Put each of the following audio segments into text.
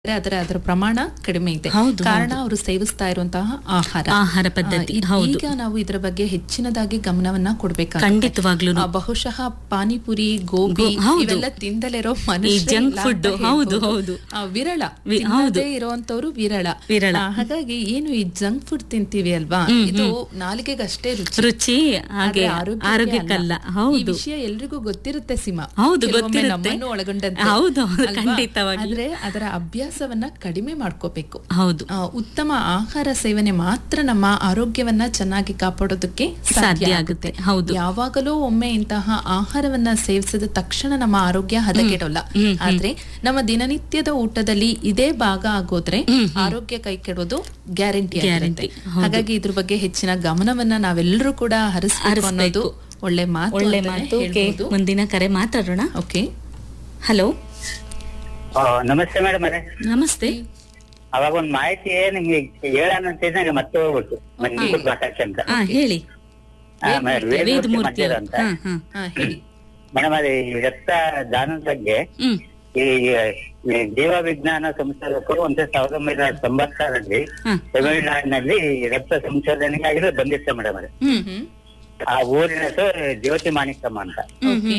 ಅದರ ಅದರ ಪ್ರಮಾಣ ಕಡಿಮೆ ಇದೆ ಹೌದು, ಕಾರಣ ಅವರು ಸೇವಿಸ್ತಾ ಇರುವಂತಹ ಆಹಾರ ಆಹಾರ ಪದ್ಧತಿ, ಆ, ಇದ್- ಹೌದು. ಈಗ ನಾವು ಇದರ ಬಗ್ಗೆ ಹೆಚ್ಚಿನದಾಗಿ ಗಮನವನ್ನ ಕೊಡ್ಬೇಕಾಗುತ್ತೆ ಖಂಡಿತವಾಗ್ಲೂನು. ಆ, ಬಹುಶಃ ಪಾನಿಪುರಿ ಗೋಬಿ ಗೋ- ಹೌದು. ಇವೆಲ್ಲ ತಿಂದಲಿರೋ ಮನುಷ್ಯ junk ಇಲ್ಲ food, ಅಂತ ಹೌದು, ಹೇಳ್ಬೋದು. ಹೌದು. ಆ, ವಿರಳ ವಿ- ಹೌದು. ತಿನ್ನದೇ ಇರುವಂತವ್ರು ವಿರಳ ವಿರಳ. ಆ, ಹಾಗಾಗಿ ಏನು ಈ ಜಂಕ್ ಫುಡ್ ತಿಂತೀವಿ ಅಲ್ವಾ ಇದು ನಾಲಿಗೆಗೆ ಅಷ್ಟೇ ರುಚಿ ರುಚಿ ಹಾಗೆ ಆದ್ರೆ ಆರೋಗ್ಯಕ್ಕೆ ಆರೋಗ್ಯಕ್ಕಲ್ಲ ಅಲ್ಲ. ಈ ಹೌದು ವಿಷಯ ಎಲ್ರಿಗೂ ಗೊತ್ತಿರುತ್ತೆ ಸಿಮಾ ಹೌದು, ಕೆಲವೊಮ್ಮೆ ಗೊತ್ತಿರುತ್ತೆ. ನಮ್ಮನ್ನು ಒಳಗೊಂಡಂತೆ ಹೌದು, ಹೌದು, ಅಲ್ವಾ? ಖಂಡಿತವಾಗಿ. ಆದ್ರೆ ಅದರ ಅಭ್ಯಾಸವನ್ನ ಕಡಿಮೆ ಮಾಡ್ಕೋಬೇಕು ಹೌದು ಆ, ಉತ್ತಮ ಆಹಾರ ಸೇವನೆ ಮಾತ್ರ ನಮ್ಮ ಆರೋಗ್ಯವನ್ನ ಚೆನ್ನಾಗಿ ಕಾಪಾಡೋದಕ್ಕೆ ಸಾಧ್ಯ ಸಾಧ್ಯ ಆಗುತ್ತೆ. ಆಗುತ್ತೆ ಹೌದು. ಯಾವಾಗಲೂ ಒಮ್ಮೆ ಇಂತಹ ಆಹಾರವನ್ನ ಸೇವಿಸಿದ ತಕ್ಷಣ ನಮ್ಮ ಆರೋಗ್ಯ ಹದಗೆಡೋಲ್ಲ ಆದ್ರೆ ನಮ್ಮ ದಿನನಿತ್ಯದ ಊಟದಲ್ಲಿ ಇದೇ ಭಾಗ ಆಗೋದ್ರೆ ಆರೋಗ್ಯ ಕೈ ಕೆಡೋದು ಗ್ಯಾರಂಟಿ Guarantee, ಹೌದು. ಹಾಗಾಗಿ ಇದ್ರ ಬಗ್ಗೆ ಹೆಚ್ಚಿನ ಗಮನವನ್ನ ನಾವೆಲ್ಲರೂ ಕೂಡ ಹರಿಸಬೇಕು ಹರಿಸ್ಬೇಕು. ಅನ್ನೋದು ಒಳ್ಳೆ ಮಾತು ಒಳ್ಳೆ ಅಂತಾನೆ ಮಾತು ಓಕೆ ಹೇಳ್ಬೋದು. ಮುಂದಿನ ಕರೆ ಮಾತಾಡೋಣ ಓಕೆ ಹಲೋ ಆ, ನಮಸ್ತೆ ಮೇಡಮ್ ಅವರೇ ನಮಸ್ತೆ ಅವಾಗ ಒಂದ್ ಮಾಹಿತಿ ನಿಮ್ಗೆ ಹೇಳೋಣ ಅಂತ ನಂಗೆ ಮತ್ತೆ ಹೋಗ್ಬಿಟ್ಟು ಮನೆ ಭಾಷೆ ಅಂತ ಹಾ ಹೇಳಿ ಆ, ಮ- ವೇದಮೂರ್ತಿ ವೇದಮೂರ್ತಿ ಮಂದಿರ ಅವರು ಅಂತ ಹಾ ಹಾ ಹಾ ಹೇಳಿ ಮೇಡಮ್ ಅದೇ ಈ ರಕ್ತ ದಾನದ ಬಗ್ಗೆ ಹ್ಮ್ ಈ ಈ ಜೀವ ವಿಜ್ಞಾನ ಸಂಶೋಧಕರು ಒಂದ್ ಸಾವಿರದ ಒಂಬೈನೂರ ತೊಂಬತ್ತಾರಲ್ಲಿ ಹಾ. ತಮಿಳುನಾಡಿನಲ್ಲಿ ರಕ್ತ ಸಂಶೋಧನೆಗಾಗಿರೋ ಬಂದಿರ್ತಾರೆ ಮೇಡಮ್ ಅವರೇ ಹ್ಮ್ ಹ್ಮ್ ಆ ಊರಿನ ಹೆಸರು ಜ್ಯೋತಿ ಮಾಣಿಕಮ್ಮ ಅಂತ ಓಕೆ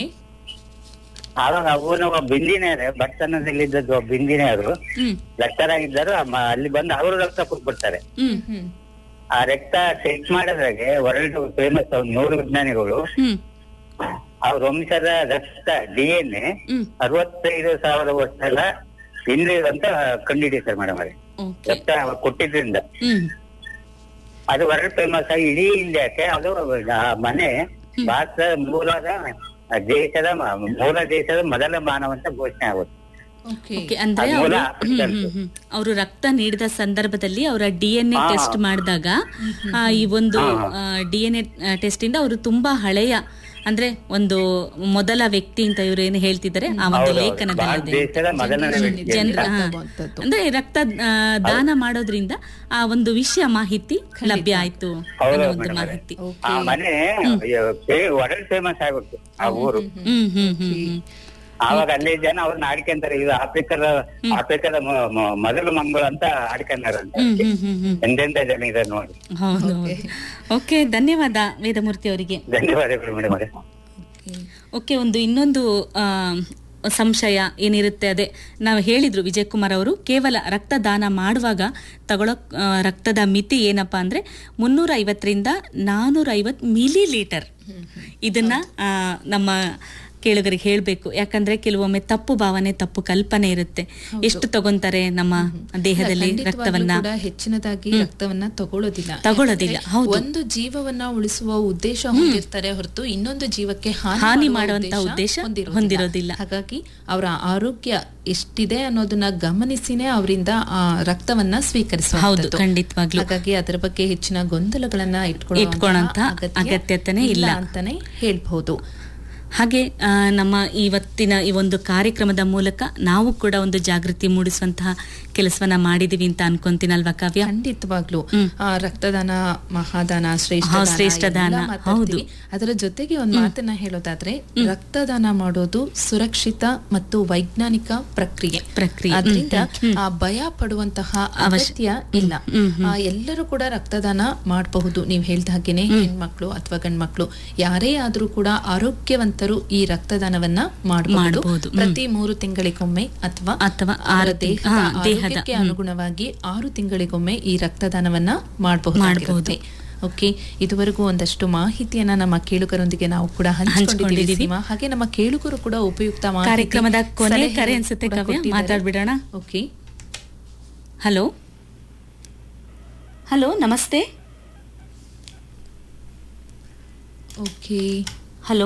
ಆವಾಗ ಆ ಊರಿನ ಒಬ್ಬ ಬಿಂದಿನಿಯರು ಬಡತನದಲ್ಲಿದ್ದದ್ದು ಒಬ್ಬ ಬಿಂದಿನಿಯರು ಹ್ಮ್ ರಕ್ತರಾಗಿದ್ದರು ಅಮ್ಮ- ಅಲ್ಲಿ ಬಂದು ಅವರು ರಕ್ತ ಕೊಟ್ಬಿಡ್ತಾರೆ ಹ್ಮ್ ಹ್ಮ್ ಆ ರಕ್ತ ಟೆಸ್ಟ್ ಮಾಡಿದ್ರಾಗೆ ವರ್ಲ್ಡ್ ಫೇಮಸ್ ನೂರು ವಿಜ್ಞಾನಿಗಳು ಹ್ಮ್ ಅವ್ರ ವಂಶದ ರಕ್ತ ಡಿ ಎನ್ ಎ ಹ್ಮ್ ಅರವತ್ತೈದು ಸಾವಿರ ವರ್ಷದ ಹಿಂದೆ ಅಂತ ಕಂಡುಹಿಡಿತಾರೆ ಮೇಡಮ್ ಅವ್ರೆ ಓಕೆ ರಕ್ತ ಕೊಟ್ಟಿದ್ರಿಂದ ಹ್ಮ್ ಅದು ವರ್ಲ್ಡ್ ಫೇಮಸ್ ಆಗಿ ಇಡೀ ಇಂಡಿಯಾಕ್ಕೆ ಅದು ಆ ಮನೆ ಭಾರತದ ಮೂಲದ ದೇಶದ ಮ- ಮೂಲ ದೇಶದ ಮೊದಲ ಮಾನವ ಅಂತ ಘೋಷಣೆ ಆಗುತ್ತೆ ಓಕೆ ಓಕೆ ಅಂದ್ರೆ ಅದು ಮೂಲ ಅವರು ಆಫ್ರಿಕನ್. ಅವರು ರಕ್ತ ನೀಡಿದ ಸಂದರ್ಭದಲ್ಲಿ ಅವರ ಡಿ ಎನ್ ಎ ಹಾ. ಟೆಸ್ಟ್ ಮಾಡಿದಾಗ ಆ, ಈ ಒಂದು ಡಿ ಎನ್ ಎ ಟೆಸ್ಟ್ ಇಂದ ಅವರು ತುಂಬಾ ಹಳೆಯ ಅಂದ್ರೆ ಒಂದು ಮೊದಲ ವ್ಯಕ್ತಿ ಅಂತ ಇವರು ಏನು ಹೇಳ್ತಿದ್ದಾರೆ ಆ ಒಂದು ಹೌದು, ಹೌದು. ಲೇಖನದಲ್ಲಿ ಭಾರತ ಇದೆ. ದೇಶದ ಮೊದಲನೇ ವ್ಯಕ್ತಿ ಅಂತ. ಜನರ ಹಾ. ತಗೊಳ್ತದ್ದು. ಅಂದ್ರೆ ರಕ್ತ ಆ, ದಾನ ಮಾಡೋದ್ರಿಂದ ಆ ಒಂದು ವಿಷಯ ಮಾಹಿತಿ ಲಭ್ಯ ಆಯ್ತು ಹೌದು ಅನ್ನೋ ಒಂದು ಮೇಡಮ್ ಅವ್ರೆ. ಮಾಹಿತಿ ಆ ಮನೆ ವರ್ಲ್ಡ್ ಫೇಮಸ್ ಆಗ್ಬಿಡ್ತು ಆ ಊರು ಹ್ಮ್ ಹ್ಮ್ ಹ್ಮ್ ಹ್ಮ್ ಆವಾಗ ಅಲ್ಲಿ ಜನ ಅವ್ರನ್ನ ಆಡ್ಕೊಂತಾರೆ ಇದು ಆಫ್ರಿಕದ ಆಫ್ರಿಕದ ಮ- ಮ- ಮೊದಲ ಮಂಗಳ ಅಂತ ಆಡ್ಕೊಂಡಾರಂತ ಹ್ಮ್ ಹ್ಮ್ ಹ್ಮ್ ಹ್ಮ್ ಎಂತೆಂತ ಜನ ಇದಾರೆ ನೋಡಿ ಹೌದು ಹೌದು ಓಕೆ ಧನ್ಯವಾದ ವೇದಮೂರ್ತಿ ಅವರಿಗೆ ಧನ್ಯವಾದಗಳು ಮೇಡಮ್ ಅವರೇ ಓಕೆ ಒಂದು ಇನ್ನೊಂದು ಆ, ಸಂಶಯ ಏನಿರುತ್ತೆ ಅದೇ ನಾವು ಹೇಳಿದ್ರು ವಿಜಯ್ ಕುಮಾರ್ ಅವರು ಕೇವಲ ರಕ್ತದಾನ ಮಾಡುವಾಗ ತಗೊಳ್ಳೋ ಆ, ರಕ್ತದ ಮಿತಿ ಏನಪ್ಪಾ ಅಂದ್ರೆ ಮುನ್ನೂರ ಐವತ್ತರಿಂದ ನಾನೂರ ಐವತ್ತು ಮಿಲಿ ಲೀಟರ್ ಇದನ್ನ ಆ, ನಮ್ಮ ಕೇಳುಗರಿಗೆ ಹೇಳಬೇಕು ಯಾಕಂದ್ರೆ ಕೆಲವೊಮ್ಮೆ ತಪ್ಪು ಭಾವನೆ ತಪ್ಪು ಕಲ್ಪನೆ ಇರುತ್ತೆ ಎಷ್ಟು ತಗೊಂತಾರೆ ನಮ್ಮ ದೇಹದಲ್ಲಿ ಖಂಡಿತವಾಗ್ಲೂ ರಕ್ತವನ್ನ ಕೂಡ ಹೆಚ್ಚಿನದಾಗಿ ರಕ್ತವನ್ನ ತಗೊಳ್ಳೋದಿಲ್ಲ ತಗೊಳ್ಳೋದಿಲ್ಲ, ಯಾಕಂದ್ರೆ ಹೌದು. ಒಂದು ಜೀವವನ್ನ ಉಳಿಸುವ ಉದ್ದೇಶ ಹೊಂದಿರ್ತಾರೆ ಹೊರತು ಇನ್ನೊಂದು ಜೀವಕ್ಕೆ ಹಾನಿ ಹಾನಿ ಮಾಡುವಂತ ಉದ್ದೇಶ ಹೊಂದಿರೋದಿಲ್ಲ. ಹಾಗಾಗಿ ಅವರ ಆರೋಗ್ಯ ಎಷ್ಟಿದೆ ಅನ್ನೋದನ್ನ ಗಮನಿಸಿನೇ ಅವರಿಂದ ಆ ರಕ್ತವನ್ನ ಸ್ವೀಕರಿಸುವ ಹೌದು, ಖಂಡಿತವಾಗ್ಲೂ. ಹಾಗಾಗಿ ಅದರ ಬಗ್ಗೆ ಹೆಚ್ಚಿನ ಗೊಂದಲಗಳನ್ನ ಇಟ್ಕೊಳ್ಳೋಂಥ ಇಟ್ಕೊಳ್ಳುವಂತ ಅಗತ್ಯತೆನೇ ಇಲ್ಲ. ಅಂತಾನೆ ಹೇಳ್ಬಹುದು ಹಾಗೆ ಆ, ನಮ್ಮ ಇವತ್ತಿನ ಈ ಒಂದು ಕಾರ್ಯಕ್ರಮದ ಮೂಲಕ ನಾವು ಕೂಡ ಒಂದು ಜಾಗೃತಿ ಮೂಡಿಸುವಂತಹ ಕೆಲಸವನ್ನ ಮಾಡಿದೀವಿ ಅಂತ ಅನ್ಕೊಂತೀನಿ ಅಲ್ವಾ ಕಾವ್ಯ ಖಂಡಿತವಾಗ್ಲು ಹ್ಮ್. ಆ, ರಕ್ತದಾನ ಮಹಾದಾನ ಶ್ರೇಷ್ಠ ಹಾ, ದಾನ ಶ್ರೇಷ್ಠ ಎಲ್ಲ ದಾನ, ಮಾತಾಡ್ತೀವಿ. ಅದರ ಜೊತೆಗೆ ಒಂದು ಮಾತನ್ನ ಹೇಳೋದಾದ್ರೆ ರಕ್ತದಾನ ಮಾಡೋದು ಸುರಕ್ಷಿತ ಮತ್ತು ವೈಜ್ಞಾನಿಕ ಪ್ರಕ್ರಿಯೆ ಪ್ರಕ್ರಿಯೆ. ಅದರಿಂದ ಆ ಭಯ ಪಡುವಂತಹ ಅಗತ್ಯ ಇಲ್ಲ ಆ, ಎಲ್ಲರೂ ಕೂಡ ರಕ್ತದಾನ ಮಾಡಬಹುದು ನೀವು ಹೇಳ್ದ ಹಾಗೇನೆ ಹೆಣ್ಮಕ್ಳು ಅಥವಾ ಗಂಡ್ಮಕ್ಳು ಯಾರೇ ಆದ್ರೂ ಕೂಡ ಆರೋಗ್ಯವಂತರು ಈ ರಕ್ತದಾನವನ್ನ ಮಾಡಬಹುದು ಮಾಡ್ಬೋದು. ಹ್ಮ್. ಪ್ರತಿ ಮೂರು ತಿಂಗಳಿಗೊಮ್ಮೆ ಅಥವಾ ಅಥವಾ ಅವರ ಆರು ತಿಂಗ್- ದೇಹದ ಹಾ, ದೇಹದ, ಆರೋಗ್ಯಕ್ಕೆ ಹ್ಮ್. ಅನುಗುಣವಾಗಿ ಆರು ತಿಂಗಳಿಗೊಮ್ಮೆ ಈ ರಕ್ತದಾನವನ್ನ ಮಾಡಬಹುದಾಗಿರುತ್ತೆ ಓಕೆ ಇದುವರೆಗೂ ಒಂದಷ್ಟು ಮಾಹಿತಿಯನ್ನ ನಮ್ಮ ಕೇಳುಗರೊಂದಿಗೆ ನಾವು ಕೂಡ ಹಂಚಿಕೊಂಡಿದ್ದೀವಿ ಹಂಚ್ಕೊಂಡಿದ್ದೀವಿ. ಸೀಮಾ. ಹಾಗೆ ನಮ್ಮ ಕೇಳುಗರು ಕೂಡ ಉಪಯುಕ್ತ ಮಾಹಿತಿ, ಕಾರ್ಯಕ್ರಮದ ಕೊನೆ ಸಲಹೆ ಕರೆ ಅನ್ಸುತ್ತೆ ಕೂಡ ಕಾವ್ಯ ಕೊಟ್ಟಿದ್ದಾರೆ. ಮಾತಾಡ್ಬಿಡೋಣ ಓಕೆ ಹಲೋ ಹಲೋ ನಮಸ್ತೆ ಓಕೆ ಹಲೋ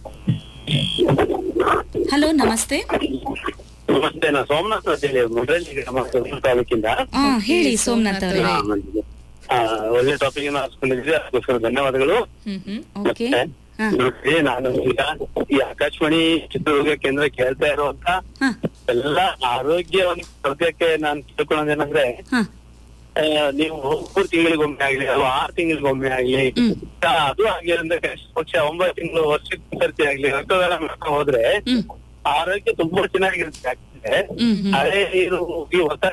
ಹಲೋ ನಮಸ್ತೆ ನಮಸ್ತೆ ನಾನು ಸೋಮನಾಥ್ ಅಂತ ಹೇಳಿ ಮುಡ್ರಳ್ಳಿ ಗ್ರಾಮ ತುಮಕೂರು ತಾಲೂಕಿಂದ ಹಾ ಹೇಳಿ ಸೋಮನಾಥ್ ಅವರೇ ಆ, ಆ, ಒಳ್ಳೆ ಟಾಪಿಕ್ ಹಾಸ್ಕೊಂಡಿದ್ರಿ ಅದಕ್ಕೋಸ್ಕರ ಧನ್ಯವಾದಗಳು ಹ್ಮ್ ಹ್ಮ್ ಓಕೆ ಮತ್ತೆ ಹಾ ನೋಡಿ ನಾನು ಈಗ ಈ ಆಕಾಶವಾಣಿ ಚಿತ್ರದುರ್ಗ ಕೇಂದ್ರ ಕೇಳ್ತಾ ಇರುವಂತ ಹಾ ಎಲ್ಲ ಆರೋಗ್ಯವನ್ನು ಸದ್ಯಕ್ಕೆ ನಾನು ತಿಳ್ಕೊಳ್ಳೋದೇನಂದ್ರೆ ಹಾ ಆ, ನೀವು ಮೂರು ತಿಂಗಳಿಗೊಮ್ಮೆ ಆಗ್ಲಿ ಅಥವಾ ಆರು ತಿಂಗಳಿಗೊಮ್ಮೆ ಆಗ್ಲಿ ಹ್ಮ್. ಆ, ಅದು ಆಗಿಲ್ಲ ಅಂದ್ರೆ ಕನಿಷ್ಠ ಪಕ್ಷ ಒಂಬತ್ತು ತಿಂಗಳು ವರ್ಷಕ್ಕೆ ಸರ್ತಿ ಆಗ್ಲಿ ರಕ್ತದಾನ ಮಾಡ್ತಾ ಹೋದ್ರೆ ಹ್ಮ್ ಆರೋಗ್ಯ ತುಂಬಾ ಚೆನ್ನಾಗಿರುತ್ತೆ ಆಗುತ್ತೆ ಹಳೆ ನೀರು ಈ ಹೊಸ